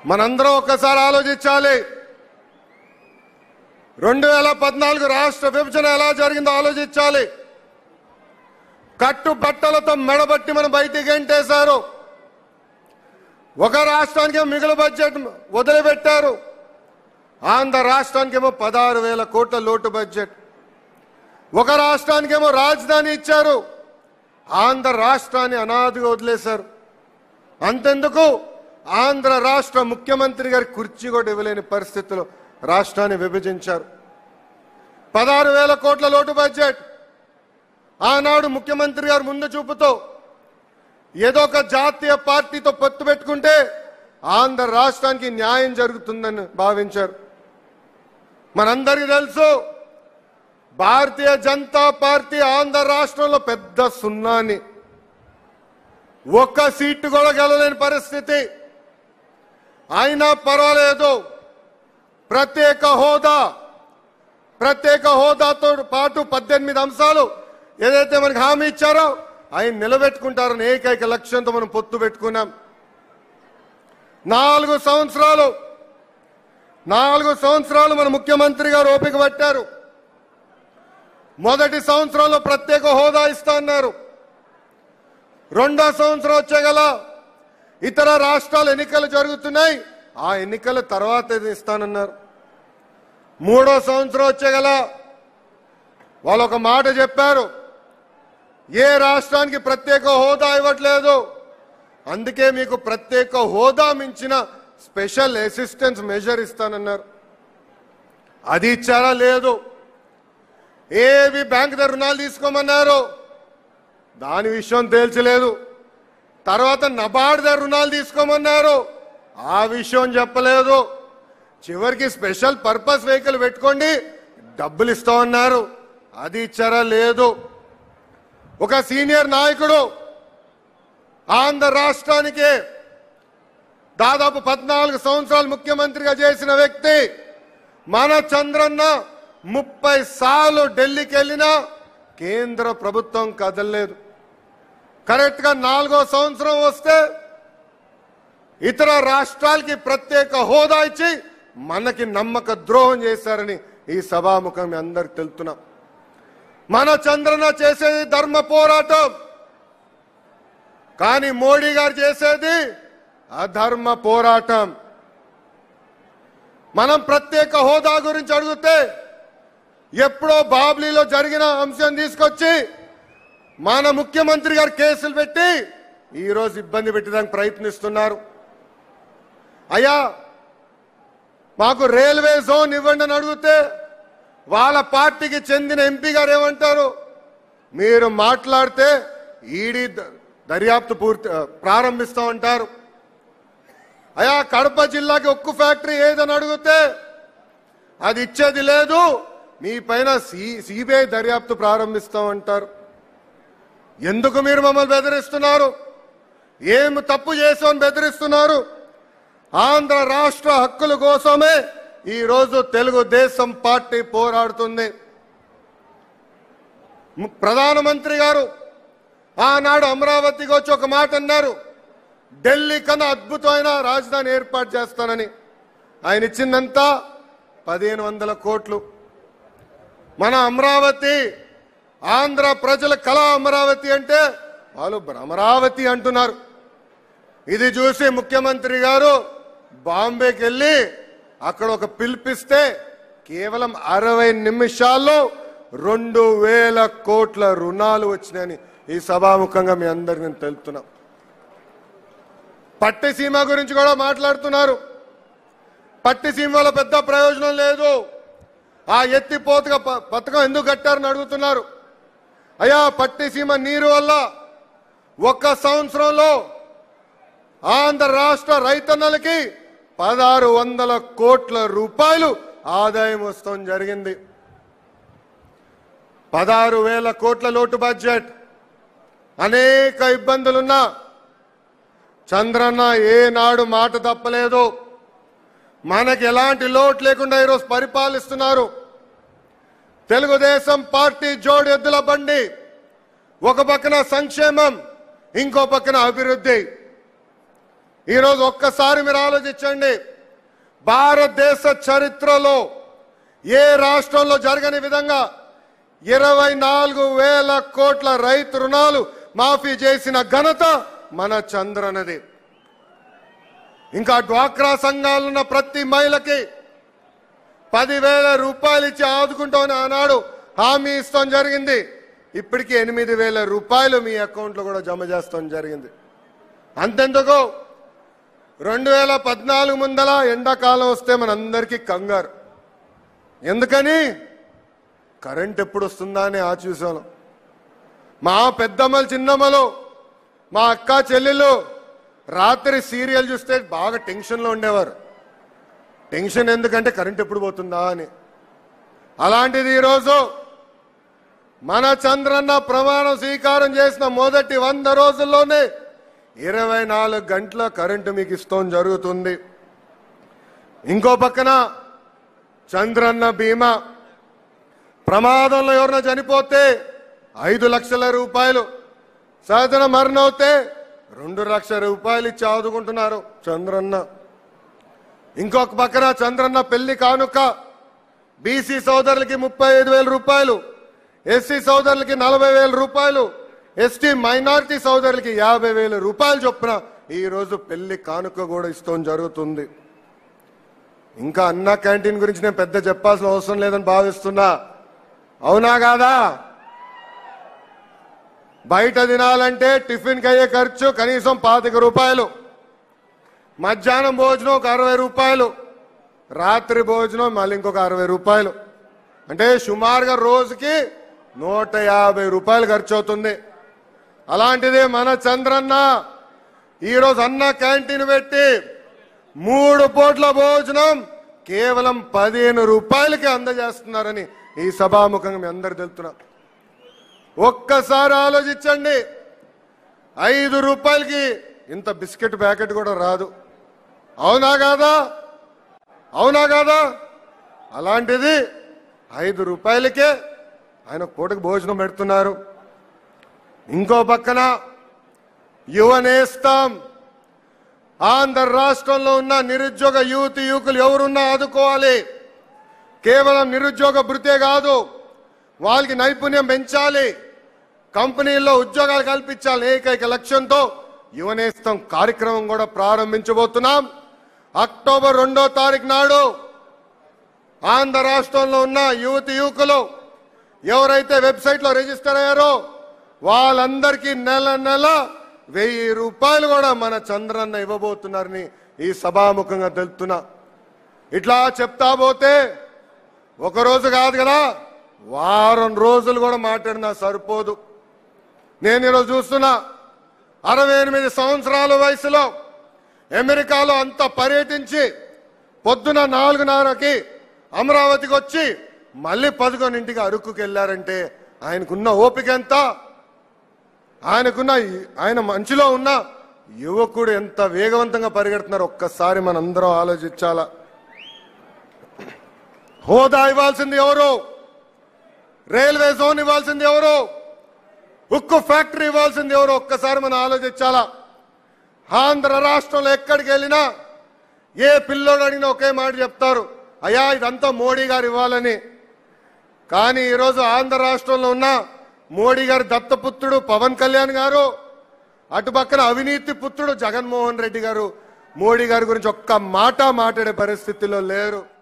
మనందరం ఒక్కసారి ఆలోచించాలి రెండు వేల పద్నాలుగు రాష్ట్ర విభజన ఎలా జరిగిందో ఆలోచించాలి కట్టు బట్టలతో మెడబట్టి మనం బయటికి ఎంటేశారు ఒక రాష్ట్రానికి మిగులు బడ్జెట్ వదిలిపెట్టారు ఆంధ్ర రాష్ట్రానికేమో పదహారు వేల కోట్ల లోటు బడ్జెట్ ఒక రాష్ట్రానికేమో రాజధాని ఇచ్చారు ఆంధ్ర రాష్ట్రాన్ని అనాదిగా వదిలేశారు అంతెందుకు ఆంధ్ర రాష్ట్ర ముఖ్యమంత్రి గారి కుర్చీ కూడా ఇవ్వలేని పరిస్థితిలో రాష్ట్రాన్ని విభజించారు పదహారు వేల కోట్ల లోటు బడ్జెట్ ఆనాడు ముఖ్యమంత్రి గారు ముందు చూపుతో ఏదో ఒక జాతీయ పార్టీతో పొత్తు పెట్టుకుంటే ఆంధ్ర రాష్ట్రానికి న్యాయం జరుగుతుందని భావించారు మనందరికీ తెలుసు భారతీయ జనతా పార్టీ ఆంధ్ర రాష్ట్రంలో పెద్ద సున్నాని ఒక్క సీటు కూడా గెలలేని పరిస్థితి అయినా పర్వాలేదు ప్రత్యేక హోదా ప్రత్యేక హోదాతో పాటు పద్దెనిమిది అంశాలు ఏదైతే మనకి హామీ ఇచ్చారో ఆయన నిలబెట్టుకుంటారని ఏకైక లక్ష్యంతో మనం పొత్తు పెట్టుకున్నాం నాలుగు సంవత్సరాలు నాలుగు సంవత్సరాలు మన ముఖ్యమంత్రి గారు ఓపిక పట్టారు మొదటి సంవత్సరంలో ప్రత్యేక హోదా ఇస్తా అన్నారు రెండో సంవత్సరం వచ్చే గల ఇతర రాష్ట్రాల ఎన్నికలు జరుగుతున్నాయి ఆ ఎన్నికల తర్వాత ఇది ఇస్తానన్నారు మూడో సంవత్సరం వచ్చే గల వాళ్ళు ఒక మాట చెప్పారు ఏ రాష్ట్రానికి ప్రత్యేక హోదా ఇవ్వట్లేదు అందుకే మీకు ప్రత్యేక హోదా మించిన స్పెషల్ అసిస్టెన్స్ మెజర్ ఇస్తానన్నారు అది ఇచ్చారా లేదు ఏవి బ్యాంక్ దగ్గర రుణాలు తీసుకోమన్నారు దాని విషయం తేల్చలేదు తర్వాత నబార్డ్ దగ్గర రుణాలు తీసుకోమన్నారు ఆ విషయం చెప్పలేదు చివరికి స్పెషల్ పర్పస్ వెహికల్ పెట్టుకోండి డబ్బులు ఇస్తామన్నారు అది ఇచ్చారా లేదు ఒక సీనియర్ నాయకుడు ఆంధ్ర రాష్ట్రానికి దాదాపు పద్నాలుగు సంవత్సరాలు ముఖ్యమంత్రిగా చేసిన వ్యక్తి మన చంద్రన్న ముప్పై సార్లు ఢిల్లీకి వెళ్ళినా కేంద్ర ప్రభుత్వం కదలలేదు కరెక్ట్ గా నాలుగో సంవత్సరం వస్తే ఇతర రాష్ట్రాలకి ప్రత్యేక హోదా ఇచ్చి మనకి నమ్మక ద్రోహం చేశారని ఈ సభాముఖం మీ అందరికి తెలుతున్నాం మన చంద్రన చేసేది ధర్మ పోరాటం కానీ మోడీ గారు చేసేది అధర్మ పోరాటం మనం ప్రత్యేక హోదా గురించి అడిగితే ఎప్పుడో బాబ్లీలో జరిగిన అంశం తీసుకొచ్చి మన ముఖ్యమంత్రి గారు కేసులు పెట్టి ఈరోజు ఇబ్బంది పెట్టడానికి ప్రయత్నిస్తున్నారు అయ్యా మాకు రైల్వే జోన్ ఇవ్వండి అని అడిగితే వాళ్ళ పార్టీకి చెందిన ఎంపీ గారు ఏమంటారు మీరు మాట్లాడితే ఈడీ ద- దర్యాప్తు పూర్తి ప్రారంభిస్తామంటారు అయా కడప జిల్లాకి ఉక్కు ఫ్యాక్టరీ ఏదని అడిగితే అది ఇచ్చేది లేదు మీ పైన సిబిఐ దర్యాప్తు ప్రారంభిస్తామంటారు ఎందుకు మీరు మమ్మల్ని బెదిరిస్తున్నారు ఏం తప్పు చేసామని బెదిరిస్తున్నారు ఆంధ్ర రాష్ట్ర హక్కుల కోసమే ఈ రోజు తెలుగుదేశం పార్టీ పోరాడుతుంది ము- ప్రధానమంత్రి గారు ఆనాడు అమరావతికి వచ్చి ఒక మాట అన్నారు ఢిల్లీ కన్నా అద్భుతమైన రాజధాని ఏర్పాటు చేస్తానని ఆయన ఇచ్చిందంతా పదిహేను వందల కోట్లు మన అమరావతి ఆంధ్ర ప్రజల కళ అమరావతి అంటే వాళ్ళు అమరావతి అంటున్నారు ఇది చూసి ముఖ్యమంత్రి గారు బాంబేకి వెళ్ళి అక్కడ ఒక పిలిపిస్తే కేవలం అరవై నిమిషాల్లో రెండు వేల కోట్ల రుణాలు వచ్చినాయని ఈ సభాముఖంగా మీ అందరికి నేను తెలుపుతున్నా పట్టిసీమ గురించి కూడా మాట్లాడుతున్నారు పట్టిసీమ వల్ల పెద్ద ప్రయోజనం లేదు ఆ ఎత్తిపోతుగా ప- పథకం ఎందుకు కట్టారని అడుగుతున్నారు అయ్యా పట్టిసీమ నీరు వల్ల ఒక్క సంవత్సరంలో ఆంధ్ర రాష్ట్ర రైతన్నలకి పదహారు వందల కోట్ల రూపాయలు ఆదాయం వస్తాం జరిగింది పదహారు వేల కోట్ల లోటు బడ్జెట్ అనేక ఇబ్బందులున్నా చంద్రన్న ఏనాడు మాట తప్పలేదు మనకి ఎలాంటి లోటు లేకుండా ఈరోజు పరిపాలిస్తున్నారు తెలుగుదేశం పార్టీ జోడు ఎద్దుల బండి ఒక పక్కన సంక్షేమం ఇంకో పక్కన అభివృద్ధి ఈరోజు ఒక్కసారి మీరు ఆలోచించండి భారతదేశ చరిత్రలో ఏ రాష్ట్రంలో జరగని విధంగా ఇరవై నాలుగు వేల కోట్ల రైతు రుణాలు మాఫీ చేసిన ఘనత మన చంద్రనది ఇంకా డ్వాక్రా సంఘాలున్న ప్రతి మహిళకి పదివేల రూపాయలు ఇచ్చి ఆదుకుంటామని ఆనాడు హామీ ఇస్తాం జరిగింది ఇప్పటికి ఎనిమిది వేల రూపాయలు మీ అకౌంట్లో కూడా జమ చేస్తాం జరిగింది అంతెందుకు రెండు వేల పద్నాలుగు ముందల ఎండాకాలం వస్తే మనందరికీ కంగారు ఎందుకని కరెంట్ ఎప్పుడు వస్తుందా అని ఆ చూసాను మా పెద్దమ్మలు చిన్నమ్మలు మా అక్క చెల్లెలు రాత్రి సీరియల్ చూస్తే బాగా టెన్షన్లో ఉండేవారు టెన్షన్ ఎందుకంటే కరెంట్ ఎప్పుడు పోతుందా అని అలాంటిది ఈరోజు మన చంద్రన్న ప్రమాణ స్వీకారం చేసిన మొదటి వంద రోజుల్లోనే ఇరవై నాలుగు గంటల కరెంటు మీకు ఇస్తాం జరుగుతుంది ఇంకో పక్కన చంద్రన్న బీమా ప్రమాదంలో ఎవరైనా చనిపోతే ఐదు లక్షల రూపాయలు సహజన మరణం అవుతే రెండు లక్షల రూపాయలు ఇచ్చి ఆదుకుంటున్నారు చంద్రన్న ఇంకొక పక్కన చంద్రన్న పెళ్లి కానుక బీసీ సోదరులకి ముప్పై ఐదు వేల రూపాయలు ఎస్సీ సోదరులకి నలభై వేల రూపాయలు ఎస్టీ మైనారిటీ సోదరులకి యాభై వేల రూపాయలు చొప్పున ఈ రోజు పెళ్లి కానుక కూడా ఇస్తాం జరుగుతుంది ఇంకా అన్న క్యాంటీన్ గురించి నేను పెద్ద చెప్పాల్సిన అవసరం లేదని భావిస్తున్నా అవునా కాదా బయట తినాలంటే టిఫిన్కి అయ్యే ఖర్చు కనీసం పాతిక రూపాయలు మధ్యాహ్నం భోజనం ఒక అరవై రూపాయలు రాత్రి భోజనం మళ్ళీ ఇంకొక అరవై రూపాయలు అంటే సుమారుగా రోజుకి నూట యాభై రూపాయలు ఖర్చు అవుతుంది అలాంటిది మన చంద్రన్న ఈరోజు అన్న క్యాంటీన్ పెట్టి మూడు పూట్ల భోజనం కేవలం పదిహేను రూపాయలకి అందజేస్తున్నారని ఈ సభాముఖంగా మీ అందరు తెలుతున్నా ఒక్కసారి ఆలోచించండి ఐదు రూపాయలకి ఇంత బిస్కెట్ ప్యాకెట్ కూడా రాదు అవునా కాదా అవునా కాదా అలాంటిది ఐదు రూపాయలకే ఆయన పూటకు భోజనం పెడుతున్నారు ఇంకో పక్కన యువనేస్తాం ఆంధ్ర రాష్ట్రంలో ఉన్న నిరుద్యోగ యువతి యువకులు ఎవరున్నా ఆదుకోవాలి కేవలం నిరుద్యోగ భృతే కాదు వాళ్ళకి నైపుణ్యం పెంచాలి కంపెనీల్లో ఉద్యోగాలు కల్పించాలి ఏకైక లక్ష్యంతో యువనేస్తం కార్యక్రమం కూడా ప్రారంభించబోతున్నాం అక్టోబర్ రెండో తారీఖు నాడు ఆంధ్ర రాష్ట్రంలో ఉన్న యువతి యువకులు ఎవరైతే వెబ్సైట్లో రిజిస్టర్ అయ్యారో వాళ్ళందరికీ నెల నెల వెయ్యి రూపాయలు కూడా మన చంద్రన్న ఇవ్వబోతున్నారని ఈ సభాముఖంగా తెలుపుతున్నా ఇట్లా చెప్తా పోతే ఒక రోజు కాదు కదా వారం రోజులు కూడా మాట్లాడినా సరిపోదు నేను ఈరోజు చూస్తున్నా అరవై ఎనిమిది సంవత్సరాల వయసులో అమెరికాలో అంత పర్యటించి పొద్దున నాలుగున్నరకి అమరావతికి వచ్చి మళ్ళీ పదకొండింటికి అరకుకి వెళ్ళారంటే ఆయనకున్న ఓపిక ఎంత ఆయనకున్న ఆయన మంచిలో ఉన్న యువకుడు ఎంత వేగవంతంగా పరిగెడుతున్నారు ఒక్కసారి మనందరం ఆలోచించాలా హోదా ఇవ్వాల్సింది ఎవరు రైల్వే జోన్ ఇవ్వాల్సింది ఎవరు ఉక్కు ఫ్యాక్టరీ ఇవ్వాల్సింది ఎవరు ఒక్కసారి మనం ఆలోచించాలా ఆంధ్ర రాష్ట్రంలో ఎక్కడికి వెళ్ళినా ఏ పిల్లోడు అడిగినా ఒకే మాట చెప్తారు అయ్యా ఇదంతా మోడీ గారు ఇవ్వాలని కానీ ఈరోజు ఆంధ్ర రాష్ట్రంలో ఉన్న మోడీ గారి దత్తపుత్రుడు పవన్ కళ్యాణ్ గారు అటు పక్కన అవినీతి పుత్రుడు జగన్మోహన్ రెడ్డి గారు మోడీ గారి గురించి ఒక్క మాట మాట్లాడే పరిస్థితిలో లేరు